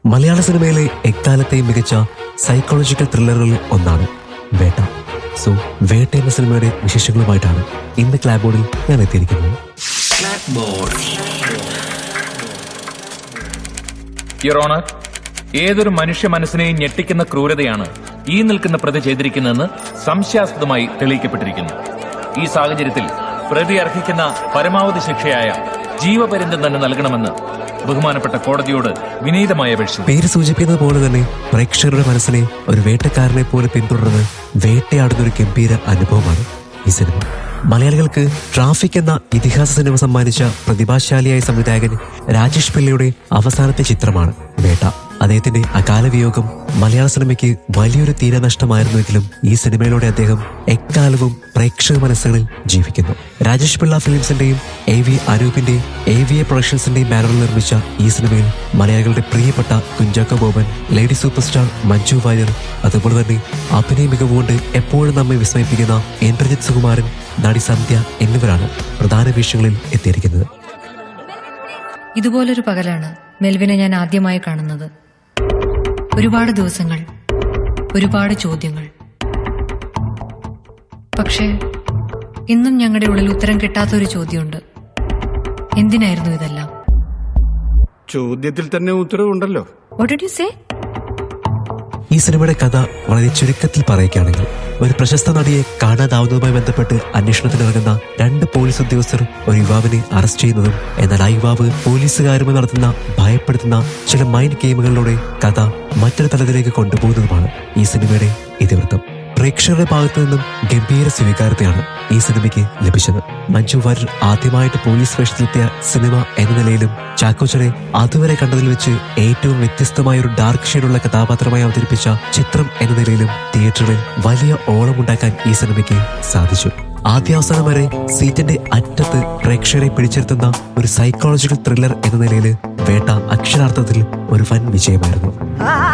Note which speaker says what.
Speaker 1: മലയാള സിനിമയിലെ എക്കാലത്തെയും മികച്ച സൈക്കോളജിക്കൽ ത്രില്ലറുകളിൽ ഒന്നാണ് വേട്ട സോ വേട്ട എന്ന സിനിമയുടെ വിശേഷങ്ങളുമായിട്ടാണ് ഇന്ന് ക്ലാബ് ബോർഡിൽ ഞാൻ എത്തിയിരിക്കുന്നത്
Speaker 2: യുറോണർ ഏതൊരു മനുഷ്യ മനസ്സിനെയും ഞെട്ടിക്കുന്ന ക്രൂരതയാണ് ഈ നിൽക്കുന്ന പ്രതി ചെയ്തിരിക്കുന്നതെന്ന് സംശയാസ്പദമായി തെളിയിക്കപ്പെട്ടിരിക്കുന്നു ഈ സാഹചര്യത്തിൽ പ്രതി അർഹിക്കുന്ന പരമാവധി ശിക്ഷയായ ജീവപര്യന്തം തന്നെ നൽകണമെന്ന് ബഹുമാനപ്പെട്ട കോടതിയോട് വിനീതമായി അപേക്ഷിച്ചു
Speaker 1: പേര് സൂചിപ്പിക്കുന്നത് പോലെ തന്നെ പ്രേക്ഷകരുടെ മനസ്സിനെ ഒരു വേട്ടക്കാരനെ പോലെ പിന്തുടർന്ന് വേട്ടയാടുന്ന ഒരു ഗംഭീര അനുഭവമാണ് ഈ സിനിമ മലയാളികൾക്ക് ട്രാഫിക് എന്ന ഇതിഹാസ സിനിമ സമ്മാനിച്ച പ്രതിഭാശാലിയായ സംവിധായകൻ രാജേഷ് പിള്ളയുടെ അവസാനത്തെ ചിത്രമാണ് വേട്ട അദ്ദേഹത്തിന്റെ അകാല വിയോഗം മലയാള സിനിമയ്ക്ക് വലിയൊരു തീരനഷ്ടമായിരുന്നുവെങ്കിലും ഈ സിനിമയിലൂടെ അദ്ദേഹം എക്കാലവും പ്രേക്ഷക മനസ്സുകളിൽ ജീവിക്കുന്നു രാജേഷ് പിള്ള ഫിലിംസിന്റെയും എ വി അനൂപിന്റെയും എ വി എ പ്രൊഡക്ഷൻസിന്റെയും ബാനറിൽ നിർമ്മിച്ച ഈ സിനിമയിൽ മലയാളികളുടെ പ്രിയപ്പെട്ട Kunchacko Boban lady super star Manju Warrier അതുപോലെ തന്നെ അഭിനയ മികവുകൊണ്ട് എപ്പോഴും നമ്മെ വിസ്മയിപ്പിക്കുന്ന ഇന്ദ്രജിത് സുകുമാരൻ നടി സന്ധ്യ എന്നിവരാണ് പ്രധാന വേഷങ്ങളിൽ എത്തിയിരിക്കുന്നത്
Speaker 3: ഇതുപോലൊരു പകലാണ് മെൽവിനെ ഞാൻ ആദ്യമായി കാണുന്നത് ഒരുപാട് ദിവസങ്ങൾ ഒരുപാട് ചോദ്യങ്ങൾ പക്ഷേ ഇന്നും ഞങ്ങളുടെ ഉള്ളിൽ ഉത്തരം കിട്ടാത്തൊരു ചോദ്യമുണ്ട് എന്തിനായിരുന്നു ഇതെല്ലാം
Speaker 4: ചോദ്യത്തിൽ തന്നെ ഉത്തരവുണ്ടല്ലോ
Speaker 3: വാട്ട് ഡിഡ് യു സേ
Speaker 1: ഈ സിനിമയുടെ കഥ വളരെ ചുരുക്കത്തിൽ പറയുകയാണെങ്കിൽ ഒരു പ്രശസ്ത നടിയെ കാണാതാവുന്നതുമായി ബന്ധപ്പെട്ട് അന്വേഷണത്തിനിറങ്ങുന്ന രണ്ട് പോലീസ് ഉദ്യോഗസ്ഥർ ഒരു യുവാവിനെ അറസ്റ്റ് ചെയ്യുന്നതും എന്നാൽ ആ യുവാവ് പോലീസുകാരുമായി നടത്തുന്ന ഭയപ്പെടുത്തുന്ന ചില മൈൻഡ് ഗെയിമുകളിലൂടെ കഥ മറ്റൊരു തലത്തിലേക്ക് കൊണ്ടുപോകുന്നതുമാണ് ഈ സിനിമയുടെ ഇതിവൃത്തം പ്രേക്ഷകരുടെ ഭാഗത്തു നിന്നും ഗംഭീര സ്വീകാര്യതയാണ് ഈ സിനിമയ്ക്ക് ലഭിച്ചത് മഞ്ജു വാര്യർ ആദ്യമായിട്ട് പോലീസ് വേഷത്തിലെത്തിയ സിനിമ എന്ന നിലയിലും ചാക്കോച്ചനെ അതുവരെ കണ്ടതിൽ വെച്ച് ഏറ്റവും വ്യത്യസ്തമായ ഒരു ഡാർക്ക് ഷെയ്ഡുള്ള കഥാപാത്രമായി അവതരിപ്പിച്ച ചിത്രം എന്ന നിലയിലും തിയേറ്ററുകളിൽ വലിയ ഓളമുണ്ടാക്കാൻ ഈ സിനിമയ്ക്ക് സാധിച്ചു ആദ്യാവസാനം വരെ സീറ്റിന്റെ അറ്റത്ത് പ്രേക്ഷകരെ പിടിച്ചിരുത്തുന്ന ഒരു സൈക്കോളജിക്കൽ ത്രില്ലർ എന്ന നിലയിൽ വേട്ട അക്ഷരാർത്ഥത്തിൽ ഒരു വൻ വിജയമായിരുന്നു